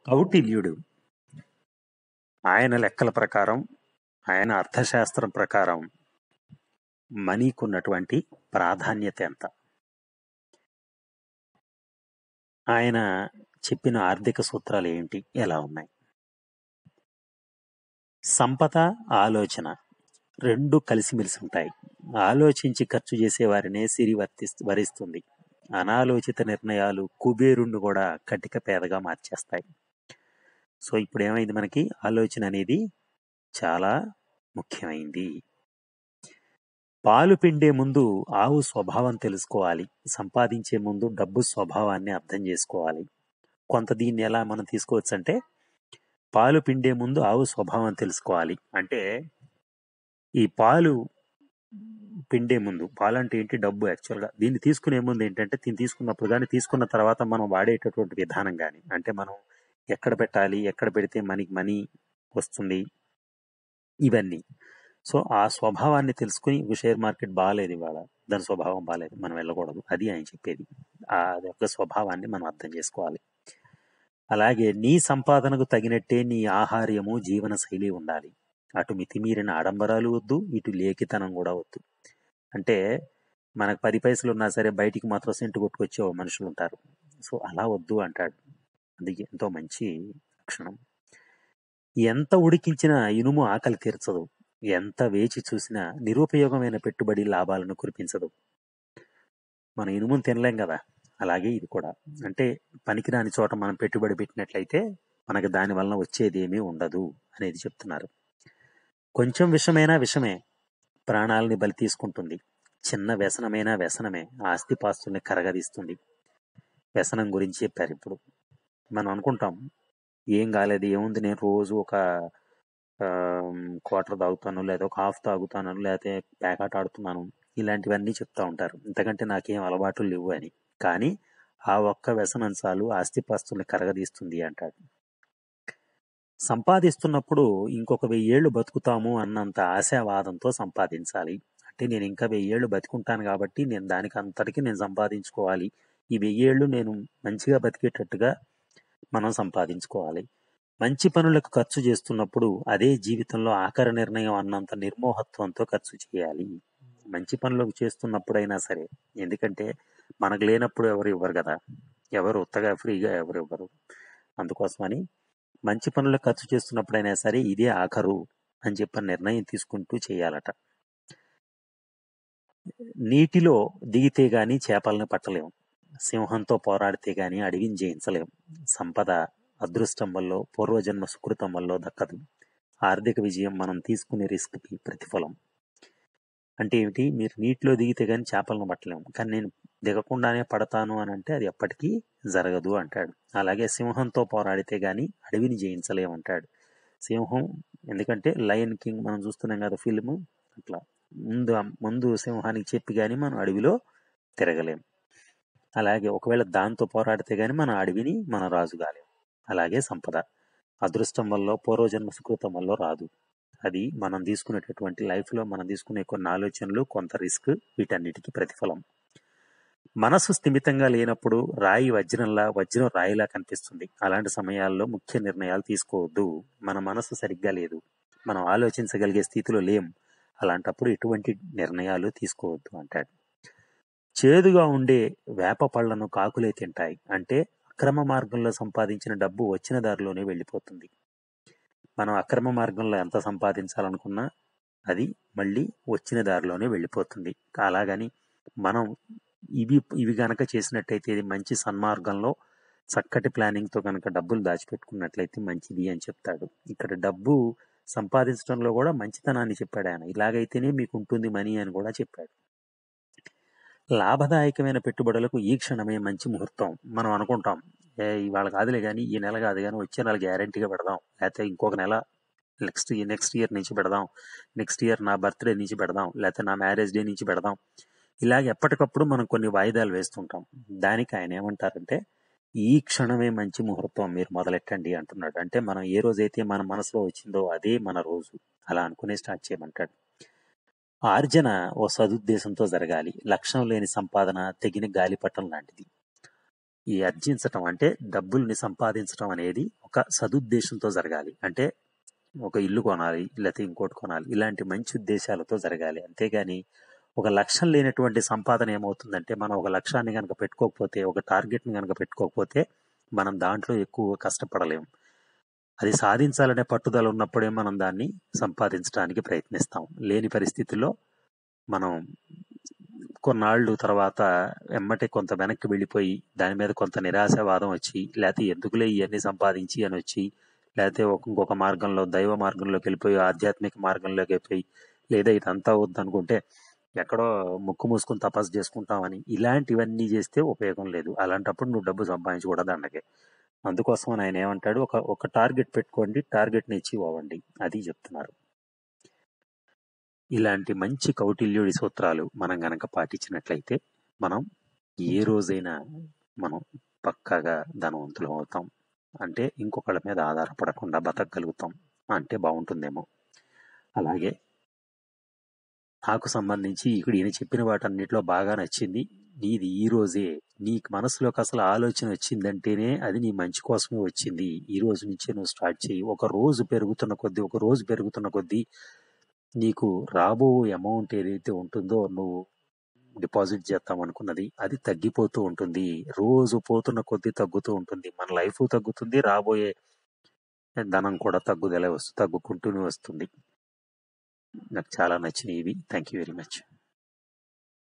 కౌటిల్యుడు ఆయన లెక్కల ప్రకారం ఆయన అర్థశాస్త్రం ప్రకారం మనీకున్నటువంటి ప్రాధాన్యత ఎంత ఆయన చెప్పిన ఆర్థిక సూత్రాలు ఏంటి ఎలా ఉన్నాయి సంపద ఆలోచన రెండు కలిసిమెలిసి ఉంటాయి ఆలోచించి ఖర్చు చేసే వారినే సిరి వర్తి వరిస్తుంది అనాలోచిత నిర్ణయాలు కుబేరుణ్ణి కూడా కటిక పేదగా మార్చేస్తాయి సో ఇప్పుడు ఏమైంది మనకి ఆలోచన అనేది చాలా ముఖ్యమైంది పాలు పిండే ముందు ఆవు స్వభావం తెలుసుకోవాలి సంపాదించే ముందు డబ్బు స్వభావాన్ని అర్థం చేసుకోవాలి కొంత దీన్ని ఎలా మనం తీసుకోవచ్చు అంటే పాలు పిండే ముందు ఆవు స్వభావం తెలుసుకోవాలి అంటే ఈ పాలు పిండే ముందు పాలు అంటే ఏంటి డబ్బు యాక్చువల్గా దీన్ని తీసుకునే ముందు ఏంటంటే దీన్ని తీసుకున్నప్పుడు కానీ తీసుకున్న తర్వాత మనం వాడేటటువంటి విధానం కానీ అంటే మనం ఎక్కడ పెట్టాలి ఎక్కడ పెడితే మనకి మనీ వస్తుంది ఇవన్నీ సో ఆ స్వభావాన్ని తెలుసుకుని షేర్ మార్కెట్ బాగాలేదు ఇవాళ దాని స్వభావం బాగాలేదు మనం వెళ్ళకూడదు అది ఆయన చెప్పేది ఆ యొక్క స్వభావాన్ని మనం అర్థం చేసుకోవాలి అలాగే నీ సంపాదనకు తగినట్టే నీ ఆహార్యము జీవన శైలి ఉండాలి అటు మితిమీరిన ఆడంబరాలు వద్దు ఇటు లేఖితనం కూడా వద్దు అంటే మనకు పది పైసలు ఉన్నా సరే బయటికి మాత్రం సెంటు కొట్టుకొచ్చే ఓ మనుషులు ఉంటారు సో అలా వద్దు అంటాడు అది ఎంతో మంచి లక్షణం ఎంత ఉడికించినా ఇనుము ఆకలి తీర్చదు ఎంత వేచి చూసినా నిరుపయోగమైన పెట్టుబడి లాభాలను కురిపించదు మన ఇనుమును తినలేం కదా అలాగే ఇది కూడా అంటే పనికిరాని చోట మనం పెట్టుబడి పెట్టినట్లయితే మనకి దాని వలన వచ్చేది ఏమీ ఉండదు అనేది చెప్తున్నారు కొంచెం విషమైనా విషమే ప్రాణాలని బలి తీసుకుంటుంది చిన్న వ్యసనమైనా వ్యసనమే ఆస్తిపాస్తుల్ని కరగదీస్తుంది వ్యసనం గురించి చెప్పారు ఇప్పుడు మనం అనుకుంటాం ఏం కాలేదు ఏముంది నేను రోజు ఒక క్వార్టర్ తాగుతాను లేదా ఒక హాఫ్ తాగుతాను లేకపోతే ప్యాకాట్ ఆడుతున్నాను ఇలాంటివన్నీ చెప్తా ఉంటారు ఇంతకంటే నాకేం అలవాట్లు లేవు అని కానీ ఆ ఒక్క వ్యసనం చాలు ఆస్తిపాస్తుల్ని కరగదీస్తుంది అంటాడు సంపాదిస్తున్నప్పుడు ఇంకొక వెయ్యేళ్ళు బతుకుతాము అన్నంత ఆశావాదంతో సంపాదించాలి అంటే నేను ఇంకా వెయ్యేళ్ళు బతుకుంటాను కాబట్టి నేను దానికి అంతటికి నేను సంపాదించుకోవాలి ఈ వెయ్యేళ్ళు నేను మంచిగా బతికేటట్టుగా మనం సంపాదించుకోవాలి మంచి పనులకు ఖర్చు చేస్తున్నప్పుడు అదే జీవితంలో ఆఖరి నిర్ణయం అన్నంత నిర్మోహత్వంతో ఖర్చు చేయాలి మంచి పనులకు చేస్తున్నప్పుడైనా సరే ఎందుకంటే మనకు లేనప్పుడు ఎవరు ఇవ్వరు కదా ఎవరు ఉత్తగా ఫ్రీగా ఎవరు ఇవ్వరు అందుకోసమని మంచి పనులకు ఖర్చు చేస్తున్నప్పుడైనా సరే ఇదే ఆఖరు అని చెప్పి నిర్ణయం తీసుకుంటూ చేయాలట నీటిలో దిగితే గాని చేపలను పట్టలేం సింహంతో పోరాడితే గాని అడవిని జయించలేం సంపద అదృష్టం వల్ల పూర్వజన్మ సుకృతం వల్ల దక్కదు ఆర్థిక విజయం మనం తీసుకునే రిస్క్ కి ప్రతిఫలం అంటే ఏమిటి మీరు నీటిలో దిగితే గాని చేపలను పట్టలేం కానీ నేను దిగకుండానే పడతాను అని అంటే అది ఎప్పటికీ జరగదు అంటాడు అలాగే సింహంతో పోరాడితే గాని అడవిని జయించలేం అంటాడు సింహం ఎందుకంటే లయన్ కింగ్ మనం చూస్తున్నాం కదా ఫిల్మ్ అట్లా ముందు ముందు సింహానికి చెప్పి గాని మనం అడవిలో తిరగలేం అలాగే ఒకవేళ దాంతో పోరాడితే గాని మన అడవిని మన రాజు కాలేం అలాగే సంపద అదృష్టం వల్ల పూర్వజన్మ సుకృతం వల్ల రాదు అది మనం తీసుకునేటటువంటి లైఫ్లో మనం తీసుకునే కొన్ని ఆలోచనలు కొంత రిస్క్ వీటన్నిటికీ ప్రతిఫలం మనసు స్థిమితంగా లేనప్పుడు రాయి వజ్రంలా వజ్రం రాయిలా కనిపిస్తుంది అలాంటి సమయాల్లో ముఖ్య నిర్ణయాలు తీసుకోవద్దు మన మనసు సరిగ్గా లేదు మనం ఆలోచించగలిగే స్థితిలో లేం అలాంటప్పుడు ఎటువంటి నిర్ణయాలు తీసుకోవద్దు అంటాడు చేదుగా ఉండే వేప పళ్లను కాకులే తింటాయి అంటే అక్రమ మార్గంలో సంపాదించిన డబ్బు వచ్చిన దారిలోనే వెళ్ళిపోతుంది మనం అక్రమ మార్గంలో ఎంత సంపాదించాలనుకున్నా అది మళ్ళీ వచ్చిన దారిలోనే వెళ్ళిపోతుంది అలాగని మనం ఇవి ఇవి గనక చేసినట్టయితే ఇది మంచి సన్మార్గంలో చక్కటి ప్లానింగ్తో కనుక డబ్బులు దాచిపెట్టుకున్నట్లయితే మంచిది అని చెప్తాడు ఇక్కడ డబ్బు సంపాదించడంలో కూడా మంచితనాన్ని చెప్పాడు ఆయన ఇలాగైతేనే మీకు ఉంటుంది మనీ అని కూడా చెప్పాడు లాభదాయకమైన పెట్టుబడులకు ఈ క్షణమే మంచి ముహూర్తం మనం అనుకుంటాం ఏ ఇవాళ కాదులే కానీ ఈ నెల కాదు కానీ వచ్చే నెల గ్యారంటీగా పెడదాం లేకపోతే ఇంకొక నెల నెక్స్ట్ నెక్స్ట్ ఇయర్ నుంచి పెడదాం నెక్స్ట్ ఇయర్ నా బర్త్డే నుంచి పెడదాం లేకపోతే నా మ్యారేజ్ డే నుంచి పెడదాం ఇలాగ ఎప్పటికప్పుడు మనం కొన్ని వాయిదాలు వేస్తుంటాం దానికి ఆయన ఏమంటారంటే ఈ క్షణమే మంచి ముహూర్తం మీరు మొదలెట్టండి అంటున్నాడు అంటే మనం ఏ రోజైతే మన మనసులో వచ్చిందో అదే మన రోజు అలా అనుకునే స్టార్ట్ చేయమంటాడు ఆర్జన ఓ సదుద్దేశంతో జరగాలి లక్ష్యం లేని సంపాదన తెగిన గాలిపటం లాంటిది ఈ అర్జించటం అంటే డబ్బుల్ని సంపాదించటం అనేది ఒక సదుద్దేశంతో జరగాలి అంటే ఒక ఇల్లు కొనాలి లేకపోతే ఇంకోటి కొనాలి ఇలాంటి మంచి ఉద్దేశాలతో జరగాలి అంతేగాని ఒక లక్ష్యం లేనటువంటి సంపాదన ఏమవుతుందంటే మనం ఒక లక్ష్యాన్ని కనుక పెట్టుకోకపోతే ఒక టార్గెట్ని కనుక పెట్టుకోకపోతే మనం దాంట్లో ఎక్కువ కష్టపడలేము అది సాధించాలనే పట్టుదల ఉన్నప్పుడే మనం దాన్ని సంపాదించడానికి ప్రయత్నిస్తాం లేని పరిస్థితుల్లో మనం కొన్నాళ్ళు తర్వాత ఎమ్మటే కొంత వెనక్కి వెళ్ళిపోయి దాని మీద కొంత నిరాశావాదం వచ్చి లేకపోతే ఎందుకులే ఇవన్నీ సంపాదించి అని వచ్చి లేకపోతే ఒక- ఇంకొక మార్గంలో దైవ మార్గంలోకి వెళ్ళిపోయి ఆధ్యాత్మిక మార్గంలోకి వెళ్ళిపోయి లేదా ఇదంతా వద్దనుకుంటే ఎక్కడో ముక్కు మూసుకుని తపస్సు చేసుకుంటామని ఇలాంటివన్నీ చేస్తే ఉపయోగం లేదు అలాంటప్పుడు నువ్వు డబ్బు సంపాదించకూడదు అన్నకే అందుకోసం ఆయన ఏమంటాడు ఒక ఒక టార్గెట్ పెట్టుకోండి టార్గెట్ని ఇచ్చి పోవండి అది చెప్తున్నారు ఇలాంటి మంచి కౌటిల్యుడి సూత్రాలు మనం గనక పాటించినట్లయితే మనం ఏ రోజైనా మనం పక్కాగా ధనవంతులం అవుతాం అంటే ఇంకొకళ్ళ మీద ఆధారపడకుండా బతకగలుగుతాం అంటే బాగుంటుందేమో అలాగే నాకు సంబంధించి ఇక్కడ ఈయన చెప్పిన వాటన్నిటిలో బాగా నచ్చింది నీది ఈ రోజే నీకు మనసులోకి అసలు ఆలోచన వచ్చిందంటేనే అది నీ మంచి కోసమే వచ్చింది ఈ రోజు నుంచే నువ్వు స్టార్ట్ చేయి ఒక రోజు పెరుగుతున్న కొద్దీ ఒక రోజు పెరుగుతున్న కొద్దీ నీకు రాబో అమౌంట్ ఏదైతే ఉంటుందో నువ్వు డిపాజిట్ చేద్దాం అనుకున్నది అది తగ్గిపోతూ ఉంటుంది రోజు పోతున్న కొద్దీ తగ్గుతూ ఉంటుంది మన లైఫ్ తగ్గుతుంది రాబోయే ధనం కూడా తగ్గుదల వస్తు తగ్గుకుంటూనే వస్తుంది నాకు చాలా నచ్చినాయి ఇవి థ్యాంక్ యూ వెరీ మచ్